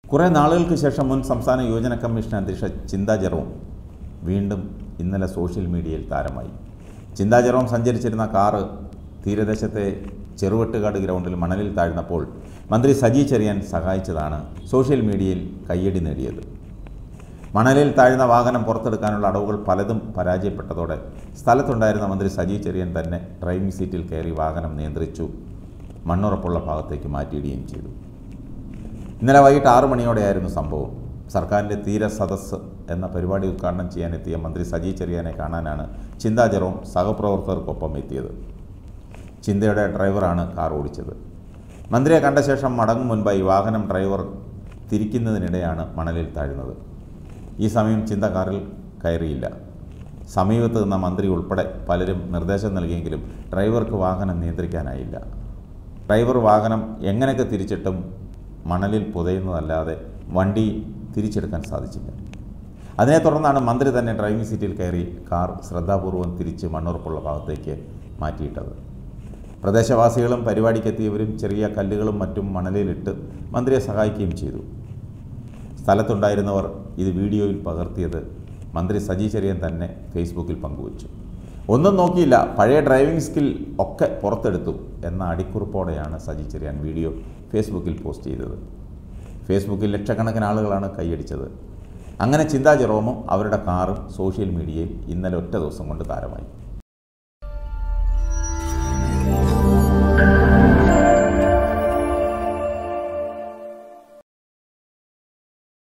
കുറേ നാളുകൾക്ക് ശേഷം മുൻ സംസ്ഥാന യുവജന കമ്മീഷൻ അധ്യക്ഷ ചിന്താ ജെറോം വീണ്ടും ഇന്നലെ സോഷ്യൽ മീഡിയയിൽ താരമായി ചിന്താ ജെറോം സഞ്ചരിച്ചിരുന്ന കാറ് തീരദേശത്തെ ചെറുവെട്ടുകാട് ഗ്രൗണ്ടിൽ മണലിൽ താഴ്ന്നപ്പോൾ മന്ത്രി സജി ചെറിയാൻ സഹായിച്ചതാണ് സോഷ്യൽ മീഡിയയിൽ കയ്യടി നേടിയത് മണലിൽ താഴ്ന്ന വാഹനം പുറത്തെടുക്കാനുള്ള അടവുകൾ പലതും പരാജയപ്പെട്ടതോടെ സ്ഥലത്തുണ്ടായിരുന്ന മന്ത്രി സജി ചെറിയൻ തന്നെ ഡ്രൈവിംഗ് സീറ്റിൽ കയറി വാഹനം നിയന്ത്രിച്ചു മണ്ണുറപ്പുള്ള ഭാഗത്തേക്ക് മാറ്റിയിടുകയും ചെയ്തു ഇന്നലെ വൈകിട്ട് ആറു മണിയോടെയായിരുന്നു സംഭവം സർക്കാരിൻ്റെ തീര സദസ്സ് എന്ന പരിപാടി ഉദ്ഘാടനം ചെയ്യാനെത്തിയ മന്ത്രി സജി ചെറിയാനെ കാണാനാണ് ചിന്താ ജെറോം സഹപ്രവർത്തകർക്കൊപ്പം എത്തിയത് ചിന്തയുടെ ഡ്രൈവറാണ് കാർ ഓടിച്ചത് മന്ത്രിയെ കണ്ട ശേഷം മടങ്ങും മുൻപായി വാഹനം ഡ്രൈവർ തിരിക്കുന്നതിനിടെയാണ് മണലിൽ താഴുന്നത് ഈ സമയം ചിന്ത കാറിൽ കയറിയില്ല സമീപത്ത് നിന്ന മന്ത്രി ഉൾപ്പെടെ പലരും നിർദ്ദേശം നൽകിയെങ്കിലും ഡ്രൈവർക്ക് വാഹനം നിയന്ത്രിക്കാനായില്ല ഡ്രൈവർ വാഹനം എങ്ങനെയൊക്കെ തിരിച്ചിട്ടും മണലിൽ പുതയുന്നതല്ലാതെ വണ്ടി തിരിച്ചെടുക്കാൻ സാധിച്ചില്ല അതിനെ തുടർന്നാണ് മന്ത്രി തന്നെ ഡ്രൈവിംഗ് സീറ്റിൽ കയറി കാർ ശ്രദ്ധാപൂർവം തിരിച്ച് മണ്ണുറപ്പുള്ള ഭാഗത്തേക്ക് മാറ്റിയിട്ടത് പ്രദേശവാസികളും പരിപാടിക്കെത്തിയവരും ചെറിയ കല്ലുകളും മറ്റും മണലിലിട്ട് മന്ത്രിയെ സഹായിക്കുകയും ചെയ്തു സ്ഥലത്തുണ്ടായിരുന്നവർ ഇത് വീഡിയോയിൽ പകർത്തിയത് മന്ത്രി സജി ചെറിയൻ തന്നെ ഫേസ്ബുക്കിൽ പങ്കുവച്ചു ഒന്നും നോക്കിയില്ല പഴയ ഡ്രൈവിംഗ് സ്കിൽ ഒക്കെ പുറത്തെടുത്തു എന്ന അടിക്കുറിപ്പോടെയാണ് സജി ചെറിയാൻ വീഡിയോ ഫേസ്ബുക്കിൽ പോസ്റ്റ് ചെയ്തത് ഫേസ്ബുക്കിൽ ലക്ഷക്കണക്കിന് ആളുകളാണ് കൈയടിച്ചത് അങ്ങനെ ചിന്താ ജെറോമും അവരുടെ കാറും സോഷ്യൽ മീഡിയയിൽ ഇന്നലെ ഒറ്റ ദിവസം കൊണ്ട് താരമായി